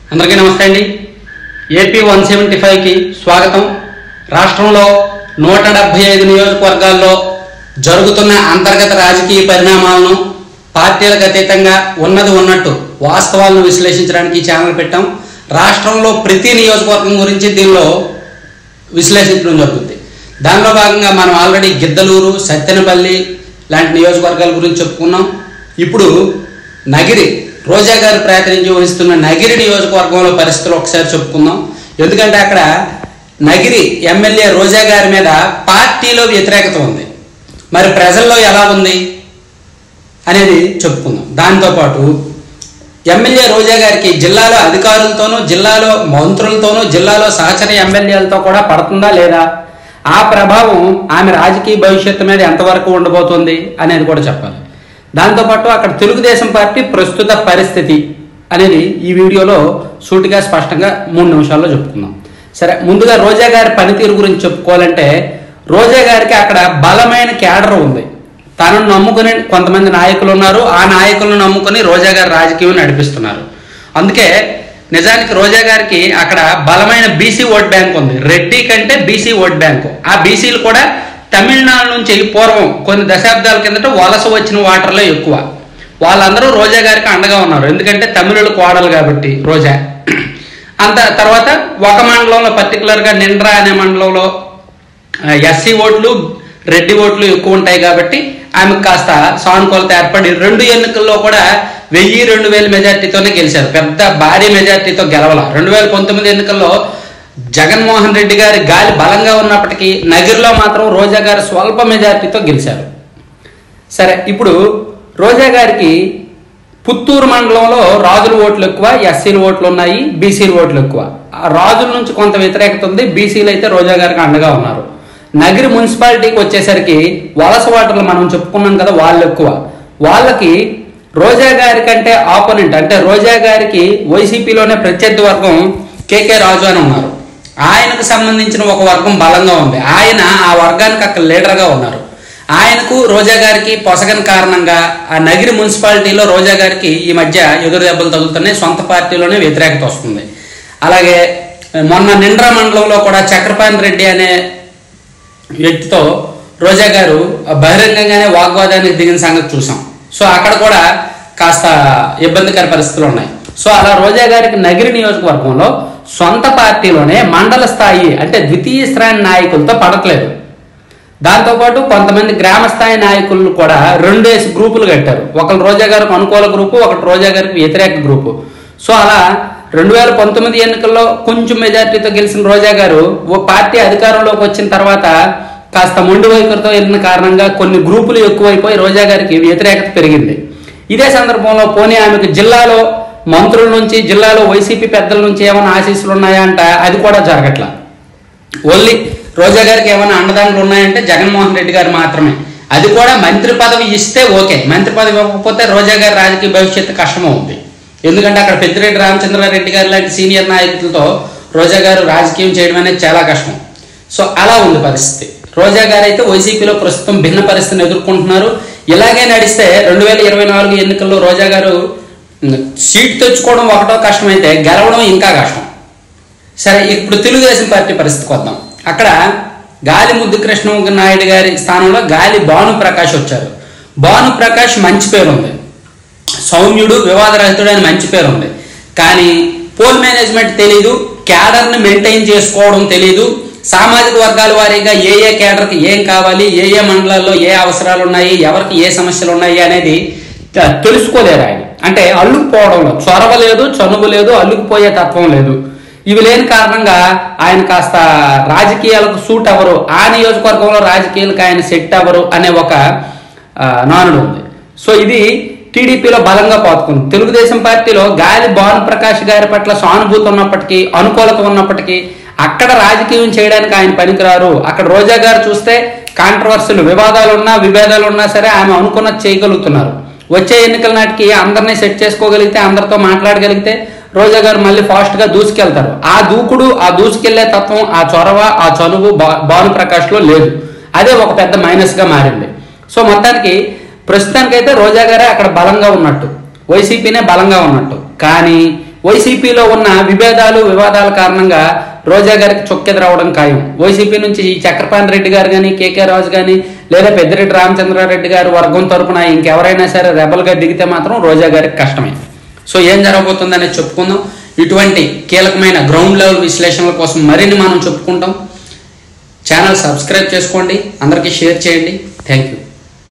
అందరికీ నమస్తే అండి ఏపీ వన్ సెవెంటీ ఫైవ్కి స్వాగతం రాష్ట్రంలో నూట డెబ్బై ఐదు నియోజకవర్గాల్లో జరుగుతున్న అంతర్గత రాజకీయ పరిణామాలను పార్టీలకు అతీతంగా ఉన్నది ఉన్నట్టు వాస్తవాలను విశ్లేషించడానికి ఈ ఛానల్ పెట్టాం రాష్ట్రంలో ప్రతి నియోజకవర్గం గురించి దీనిలో విశ్లేషించడం జరుగుతుంది దానిలో భాగంగా మనం ఆల్రెడీ గిద్దలూరు సత్తెనపల్లి లాంటి నియోజకవర్గాల గురించి చెప్పుకున్నాం ఇప్పుడు నగిరి రోజా గారు ప్రాతినిధ్యం వహిస్తున్న నగిరి నియోజకవర్గంలో పరిస్థితులు ఒకసారి చెప్పుకుందాం ఎందుకంటే అక్కడ నగిరి ఎమ్మెల్యే రోజా గారి మీద పార్టీలో వ్యతిరేకత ఉంది మరి ప్రజల్లో ఎలా ఉంది అనేది చెప్పుకుందాం దాంతోపాటు ఎమ్మెల్యే రోజా గారికి జిల్లాలో అధికారులతోనూ జిల్లాలో మంత్రులతోనూ జిల్లాలో సహచర ఎమ్మెల్యేలతో కూడా పడుతుందా లేదా ఆ ప్రభావం ఆమె రాజకీయ భవిష్యత్తు మీద ఎంతవరకు ఉండబోతుంది అనేది కూడా చెప్పాలి దాంతోపాటు అక్కడ తెలుగుదేశం పార్టీ ప్రస్తుత పరిస్థితి అనేది ఈ వీడియోలో సూటిగా స్పష్టంగా మూడు నిమిషాల్లో చెప్పుకుందాం సరే ముందుగా రోజా గారి పనితీరు గురించి చెప్పుకోవాలంటే రోజా గారికి అక్కడ బలమైన క్యాడర్ ఉంది తనను నమ్ముకుని కొంతమంది నాయకులు ఉన్నారు ఆ నాయకులను నమ్ముకుని రోజా గారు రాజకీయం నడిపిస్తున్నారు అందుకే నిజానికి రోజా గారికి అక్కడ బలమైన బీసీ ఓట్ బ్యాంక్ ఉంది రెడ్డి కంటే బీసీ ఓట్ బ్యాంకు ఆ బీసీలు కూడా తమిళనాడు నుంచి పూర్వం కొన్ని దశాబ్దాల కిందట వలస వచ్చిన వాటర్లో ఎక్కువ వాళ్ళందరూ రోజా గారికి అండగా ఉన్నారు ఎందుకంటే తమిళులు కోడలు కాబట్టి రోజా అంత తర్వాత ఒక మండలంలో పర్టికులర్గా నిండ్రా అనే మండలంలో ఎస్సీ ఓట్లు రెడ్డి ఓట్లు ఎక్కువ ఉంటాయి కాబట్టి ఆమెకు కాస్త సానుకూలత ఏర్పడి రెండు ఎన్నికల్లో కూడా వెయ్యి రెండు వేల మెజార్టీతోనే గెలిచారు పెద్ద భారీ మెజార్టీతో గెలవాల రెండు వేల పంతొమ్మిది ఎన్నికల్లో జగన్మోహన్ రెడ్డి గారి గాలి బలంగా ఉన్నప్పటికీ నగిరిలో మాత్రం రోజా గారు స్వల్ప మెజార్టీతో గెలిచారు సరే ఇప్పుడు రోజా గారికి పుత్తూరు మండలంలో రాజుల ఓట్లు ఎక్కువ ఎస్సీల ఓట్లు ఉన్నాయి బీసీల ఓట్లు ఎక్కువ ఆ రాజుల నుంచి కొంత వ్యతిరేకత ఉంది బీసీలు అయితే రోజా గారికి అండగా ఉన్నారు నగిరి మున్సిపాలిటీకి వచ్చేసరికి వలస ఓటర్లు మనం చెప్పుకున్నాం కదా వాళ్ళు ఎక్కువ వాళ్ళకి రోజా గారి కంటే ఆపోనెంట్ అంటే రోజా గారికి వైసీపీలోనే ప్రత్యర్థి వర్గం కేకే రాజు అని ఉన్నారు ఆయనకు సంబంధించిన ఒక వర్గం బలంగా ఉంది ఆయన ఆ వర్గానికి అక్కడ లీడర్గా ఉన్నారు ఆయనకు రోజా గారికి పొసగని కారణంగా ఆ నగిరి మున్సిపాలిటీలో రోజా గారికి ఈ మధ్య ఎదురు దెబ్బలు తగులుతున్నాయి సొంత పార్టీలోనే వ్యతిరేకత వస్తుంది అలాగే మొన్న నిండ్రా మండలంలో కూడా చక్రపాణి రెడ్డి అనే వ్యక్తితో రోజా గారు బహిరంగంగానే వాగ్వాదానికి దిగిన సంగతి చూసాం సో అక్కడ కూడా కాస్త ఇబ్బందికర పరిస్థితులు ఉన్నాయి సో అలా రోజా గారికి నగిరి నియోజకవర్గంలో సొంత పార్టీలోనే మండల స్థాయి అంటే ద్వితీయ శ్రేణి నాయకులతో పడట్లేదు దాంతోపాటు కొంతమంది గ్రామ స్థాయి నాయకులు కూడా రెండేసి గ్రూపులు కట్టారు ఒకరు రోజా గారికి అనుకూల గ్రూపు ఒకటి రోజా గారికి వ్యతిరేక గ్రూపు సో అలా రెండు వేల పంతొమ్మిది ఎన్నికల్లో కొంచెం మెజార్టీతో గెలిచిన రోజా గారు ఓ పార్టీ అధికారంలోకి వచ్చిన తర్వాత కాస్త మొండి వైఖరితో వెళ్ళిన కారణంగా కొన్ని గ్రూపులు ఎక్కువైపోయి రోజా గారికి వ్యతిరేకత పెరిగింది ఇదే సందర్భంలో పోనీ ఆమెకు జిల్లాలో మంత్రుల నుంచి జిల్లాలో వైసీపీ పెద్దల నుంచి ఏమైనా ఆశీస్సులు ఉన్నాయా అంట అది కూడా జరగట్లా ఓన్లీ రోజా గారికి ఏమైనా అండదండలు ఉన్నాయంటే జగన్మోహన్ రెడ్డి గారు మాత్రమే అది కూడా మంత్రి పదవి ఇస్తే ఓకే మంత్రి పదవి ఇవ్వకపోతే రోజా గారి రాజకీయ భవిష్యత్తు కష్టమవుతుంది ఎందుకంటే అక్కడ పెద్దిరెడ్డి రామచంద్రారెడ్డి గారు లాంటి సీనియర్ నాయకులతో రోజా గారు రాజకీయం చేయడం అనేది చాలా కష్టం సో అలా ఉంది పరిస్థితి రోజా గారు అయితే వైసీపీలో ప్రస్తుతం భిన్న పరిస్థితిని ఎదుర్కొంటున్నారు ఇలాగే నడిస్తే రెండు వేల ఇరవై నాలుగు ఎన్నికల్లో రోజా గారు సీట్ తెచ్చుకోవడం ఒకటో కష్టమైతే గెలవడం ఇంకా కష్టం సరే ఇప్పుడు తెలుగుదేశం పార్టీ పరిస్థితికి వద్దాం అక్కడ గాలి ముద్దు కృష్ణ నాయుడు గారి స్థానంలో గాలి భాను ప్రకాష్ వచ్చారు భాను ప్రకాష్ మంచి పేరు ఉంది సౌమ్యుడు వివాదరహితుడు అని మంచి పేరు ఉంది కానీ పోల్ మేనేజ్మెంట్ తెలీదు క్యాడర్ని మెయింటైన్ చేసుకోవడం తెలీదు సామాజిక వర్గాల వారీగా ఏ ఏ క్యాడర్కి ఏం కావాలి ఏ ఏ మండలాల్లో ఏ అవసరాలు ఉన్నాయి ఎవరికి ఏ సమస్యలు ఉన్నాయి అనేది త- తెలుసుకోలేరు ఆయన అంటే అల్లుకుపోవడంలో చొరవ లేదు చనువు లేదు అల్లుకుపోయే తత్వం లేదు ఇవి లేని కారణంగా ఆయన కాస్త రాజకీయాలకు సూట్ అవ్వరు ఆ నియోజకవర్గంలో రాజకీయాలకు ఆయన సెట్ అవ్వరు అనే ఒక ఆ, నానుడు ఉంది సో ఇది టీడీపీలో బలంగా పాతుకుంది తెలుగుదేశం పార్టీలో గాలి భాను ప్రకాష్ గారి పట్ల సానుభూతి ఉన్నప్పటికీ అనుకూలత ఉన్నప్పటికీ అక్కడ రాజకీయం చేయడానికి ఆయన పనికిరారు అక్కడ రోజా గారు చూస్తే కాంట్రవర్సీలు వివాదాలు ఉన్నా విభేదాలు ఉన్నా సరే ఆమె అనుకున్నది చేయగలుగుతున్నారు వచ్చే ఎన్నికల నాటికి అందరినీ సెట్ చేసుకోగలిగితే అందరితో మాట్లాడగలిగితే రోజా గారు మళ్ళీ ఫాస్ట్ గా దూసుకెళ్తారు ఆ దూకుడు ఆ దూసుకెళ్లే తత్వం ఆ చొరవ ఆ చనువు భా- భాను ప్రకాష్ లో లేదు అదే ఒక పెద్ద మైనస్ గా మారింది సో మొత్తానికి ప్రస్తుతానికైతే రోజా గారే అక్కడ బలంగా ఉన్నట్టు వైసీపీనే బలంగా ఉన్నట్టు కానీ వైసీపీలో ఉన్న విభేదాలు వివాదాల కారణంగా రోజా గారికి చొక్కెది రావడం ఖాయం వైసీపీ నుంచి ఈ చక్రపాణి రెడ్డి గారు కానీ కేకే రాజు కానీ లేదా పెద్దిరెడ్డి రామచంద్రారెడ్డి గారు వర్గం తరపున ఇంకెవరైనా సరే రెబల్గా దిగితే మాత్రం రోజా గారికి కష్టమే సో ఏం జరగబోతుందనేది చెప్పుకుందాం ఇటువంటి కీలకమైన గ్రౌండ్ లెవెల్ విశ్లేషణల కోసం మరిన్ని మనం చెప్పుకుంటాం ఛానల్ సబ్స్క్రైబ్ చేసుకోండి అందరికీ షేర్ చేయండి థ్యాంక్ యూ